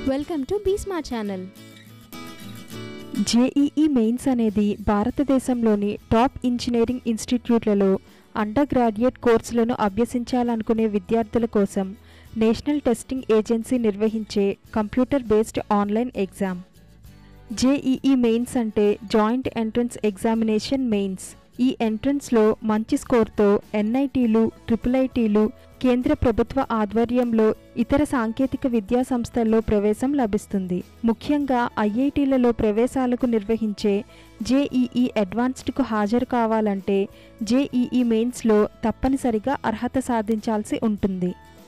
welcome to B smart channel JEE mains అనేది భారతదేశంలోని top engineering ఇన్స్టిట్యూట్లలో అండర్ గ్రాడ్యుయేట్ కోర్సులను అభ్యసించాలనుకునే విద్యార్థుల కోసం నేషనల్ టెస్టింగ్ ఏజెన్సీ నిర్వహించే computer based online exam JEE mains అంటే జాయింట్ ఎంట్రన్స్ ఎగ్జామినేషన్ మెయిన్స్ ఈ ఎంట్రన్స్లో మంచి స్కోర్తో ఎన్ఐటీలు ట్రిపుల్ ఐటీలు కేంద్ర ప్రభుత్వ ఆధ్వర్యంలో ఇతర సాంకేతిక విద్యా సంస్థల్లో ప్రవేశం లభిస్తుంది ముఖ్యంగా ఐఐటీలలో ప్రవేశాలకు నిర్వహించే జేఈఈ అడ్వాన్స్డ్కు హాజరు కావాలంటే జేఈఈ మెయిన్స్లో తప్పనిసరిగా అర్హత సాధించాల్సి ఉంటుంది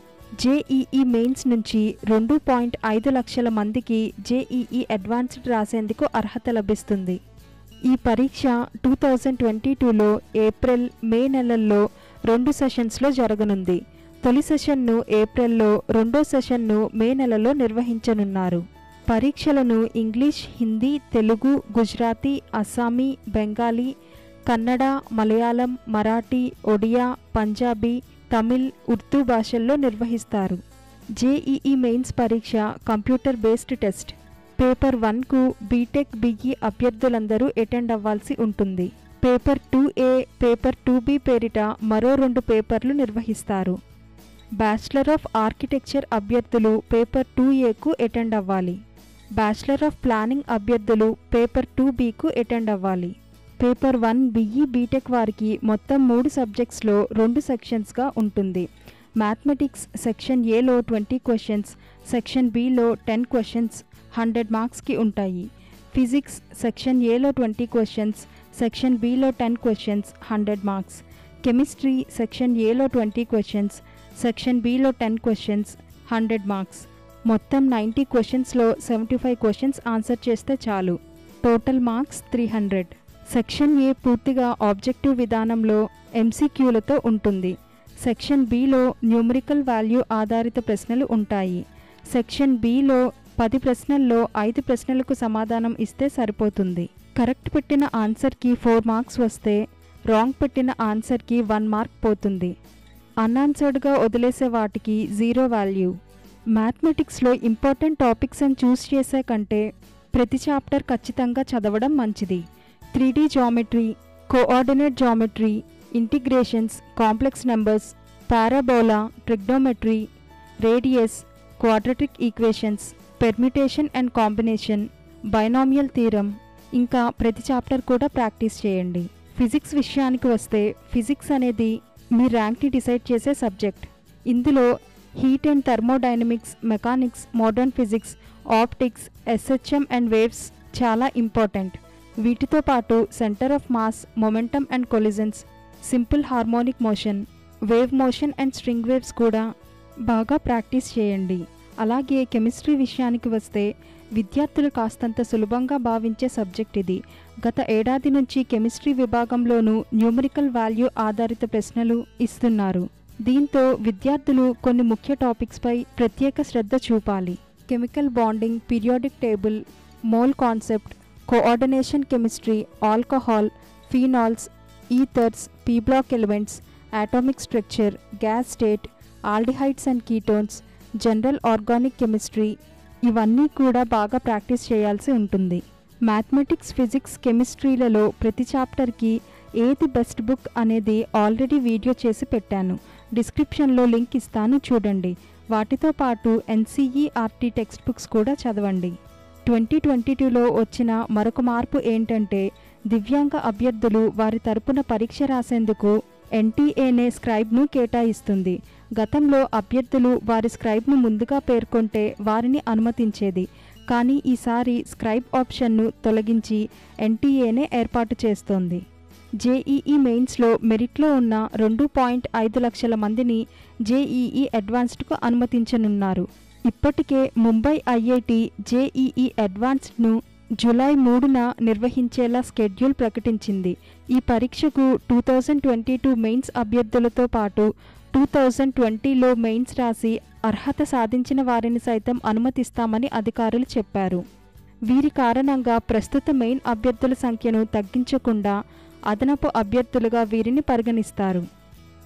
జేఈఈ మెయిన్స్ నుంచి రెండు పాయింట్ ఐదు లక్షల మందికి జేఈఈ అడ్వాన్స్డ్ రాసేందుకు అర్హత లభిస్తుంది ఈ పరీక్ష టూ థౌజండ్ ట్వంటీ టూలో ఏప్రిల్ మే నెలల్లో రెండు సెషన్స్లో జరగనుంది తొలి సెషన్ను ఏప్రిల్లో రెండో సెషన్ను మే నెలలో నిర్వహించనున్నారు పరీక్షలను ఇంగ్లీష్ హిందీ తెలుగు గుజరాతీ అస్సామీ బెంగాలీ కన్నడ మలయాళం మరాఠీ ఒడియా పంజాబీ తమిళ్ ఉర్దూ భాషల్లో నిర్వహిస్తారు జేఈఈ మెయిన్స్ పరీక్ష కంప్యూటర్ బేస్డ్ టెస్ట్ పేపర్ వన్కు బీటెక్ బిఈ అభ్యర్థులందరూ అటెండ్ అవ్వాల్సి ఉంటుంది paper two A paper two B పేరిట మరో రెండు పేపర్లు నిర్వహిస్తారు బ్యాచిలర్ ఆఫ్ ఆర్కిటెక్చర్ అభ్యర్థులు పేపర్ టూ ఏకు అటెండ్ అవ్వాలి బ్యాచిలర్ ఆఫ్ ప్లానింగ్ అభ్యర్థులు పేపర్ టూ బీకు అటెండ్ అవ్వాలి పేపర్ వన్ బిఈ బీటెక్ వారికి మొత్తం మూడు సబ్జెక్ట్స్లో రెండు సెక్షన్స్గా ఉంటుంది మ్యాథమెటిక్స్ సెక్షన్ ఏలో ట్వంటీ క్వశ్చన్స్ సెక్షన్ బిలో టెన్ క్వశ్చన్స్ హండ్రెడ్ మార్క్స్కి ఉంటాయి ఫిజిక్స్ సెక్షన్ ఏలో ట్వంటీ క్వశ్చన్స్ సెక్షన్ బిలో ten questions hundred marks chemistry section ఏలో ట్వంటీ క్వశ్చన్స్ సెక్షన్ బిలో టెన్ క్వశ్చన్స్ హండ్రెడ్ మార్క్స్ మొత్తం నైంటీ క్వశ్చన్స్లో సెవెంటీ ఫైవ్ క్వశ్చన్స్ ఆన్సర్ చేస్తే చాలు total marks three hundred section A పూర్తిగా ఆబ్జెక్టివ్ విధానంలో ఎంసీక్యూలతో ఉంటుంది సెక్షన్ బిలో న్యూమరికల్ వాల్యూ ఆధారిత ప్రశ్నలు ఉంటాయి సెక్షన్ బిలో పది ప్రశ్నల్లో ఐదు ప్రశ్నలకు సమాధానం ఇస్తే సరిపోతుంది కరెక్ట్ పెట్టిన ఆన్సర్కి ఫోర్ మార్క్స్ వస్తే రాంగ్ పెట్టిన ఆన్సర్కి వన్ మార్క్ పోతుంది అన్ఆన్సర్డ్గా వదిలేసే వాటికి జీరో వాల్యూ మ్యాథమెటిక్స్లో ఇంపార్టెంట్ టాపిక్స్ అని చూస్ చేసే కంటే ప్రతి చాప్టర్ ఖచ్చితంగా చదవడం మంచిది three D geometry coordinate geometry integrations complex numbers parabola trigonometry radius quadratic equations permutation and combination binomial theorem ఇంకా ప్రతి చాప్టర్ కూడా ప్రాక్టీస్ చేయండి ఫిజిక్స్ విషయానికి వస్తే ఫిజిక్స్ అనేది మీ ర్యాంక్ని డిసైడ్ చేసే సబ్జెక్ట్ ఇందులో heat and thermodynamics mechanics modern physics optics SHM and waves చాలా ఇంపార్టెంట్ వీటితో పాటు centre of mass momentum and collisions simple harmonic motion wave motion and string waves కూడా బాగా ప్రాక్టీస్ చేయండి అలాగే కెమిస్ట్రీ విషయానికి వస్తే విద్యార్థులు కాస్తంత సులభంగా భావించే సబ్జెక్ట్ ఇది గత ఏడాది నుంచి కెమిస్ట్రీ విభాగంలోనూ న్యూమరికల్ వాల్యూ ఆధారిత ప్రశ్నలు ఇస్తున్నారు దీంతో విద్యార్థులు కొన్ని ముఖ్య టాపిక్స్పై ప్రత్యేక శ్రద్ధ చూపాలి chemical bonding periodic table mole concept coordination chemistry alcohol phenols ethers P block elements atomic structure gas state aldehydes and ketones general organic chemistry ఇవన్నీ కూడా బాగా ప్రాక్టీస్ చేయాల్సి ఉంటుంది మ్యాథమెటిక్స్ ఫిజిక్స్ కెమిస్ట్రీలలో ప్రతి చాప్టర్కి ఏది బెస్ట్ బుక్ అనేది ఆల్రెడీ వీడియో చేసి పెట్టాను డిస్క్రిప్షన్లో లింక్ ఇస్తాను చూడండి వాటితో పాటు ఎన్సీఈఆర్టీ టెక్స్ట్ బుక్స్ కూడా చదవండి ట్వంటీ ట్వంటీ టూలో వచ్చిన మరొక మార్పు ఏంటంటే దివ్యాంగ అభ్యర్థులు వారి తరపున పరీక్ష రాసేందుకు ఎన్టీఏనే స్క్రైబ్ను కేటాయిస్తుంది గతంలో అభ్యర్థులు వారి స్క్రైబ్ను ముందుగా పేర్కొంటే వారిని అనుమతించేది కానీ ఈసారి స్క్రైబ్ ఆప్షన్ను తొలగించి ఎన్టీఏనే ఏర్పాటు చేస్తోంది జేఈఈ మెయిన్స్లో మెరిట్లో ఉన్న రెండు పాయింట్ ఐదు లక్షల మందిని జేఈఈ అడ్వాన్స్డ్కు అనుమతించనున్నారు ఇప్పటికే ముంబై ఐఐటి జేఈఈ అడ్వాన్స్డ్ను జూలై మూడున నిర్వహించేలా స్కెడ్యూల్ ప్రకటించింది ఈ పరీక్షకు two thousand twenty two mains అభ్యర్థులతో పాటు టూ థౌజండ్ ట్వంటీలో మెయిన్స్ రాసి అర్హత సాధించిన వారిని సైతం అనుమతిస్తామని అధికారులు చెప్పారు వీరి కారణంగా ప్రస్తుత మెయిన్ అభ్యర్థుల సంఖ్యను తగ్గించకుండా అదనపు అభ్యర్థులుగా వీరిని పరిగణిస్తారు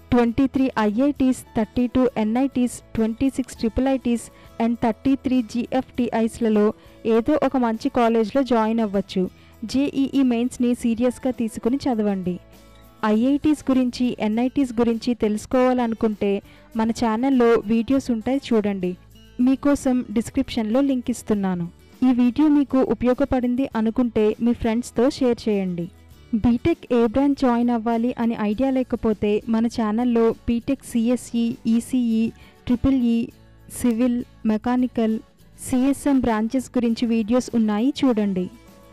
twenty three IITs thirty two NITs twenty six triple ITs and thirty three జిఎఫ్టిఐస్లలో ఏదో ఒక మంచి కాలేజ్లో జాయిన్ అవ్వచ్చు జేఈఈ మెయిన్స్ని సీరియస్గా తీసుకుని చదవండి ఐఐటీస్ గురించి ఎన్ఐటీస్ గురించి తెలుసుకోవాలనుకుంటే మన ఛానల్లో వీడియోస్ ఉంటాయి చూడండి మీకోసం డిస్క్రిప్షన్లో లింక్ ఇస్తున్నాను ఈ వీడియో మీకు ఉపయోగపడింది అనుకుంటే మీ ఫ్రెండ్స్తో షేర్ చేయండి బీటెక్ ఏ బ్రాంచ్ జాయిన్ అవ్వాలి అని ఐడియా లేకపోతే మన ఛానల్లో BTech CSE ECE triple E civil mechanical CSM branches గురించి వీడియోస్ ఉన్నాయి చూడండి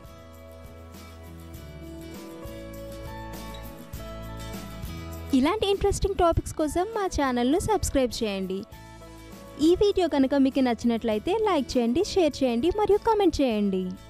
ఇలాంటి ఇంట్రెస్టింగ్ టాపిక్స్ కోసం మా ఛానల్ను సబ్స్క్రైబ్ చేయండి ఈ వీడియో కనుక మీకు నచ్చినట్లయితే లైక్ చేయండి షేర్ చేయండి మరియు కామెంట్ చేయండి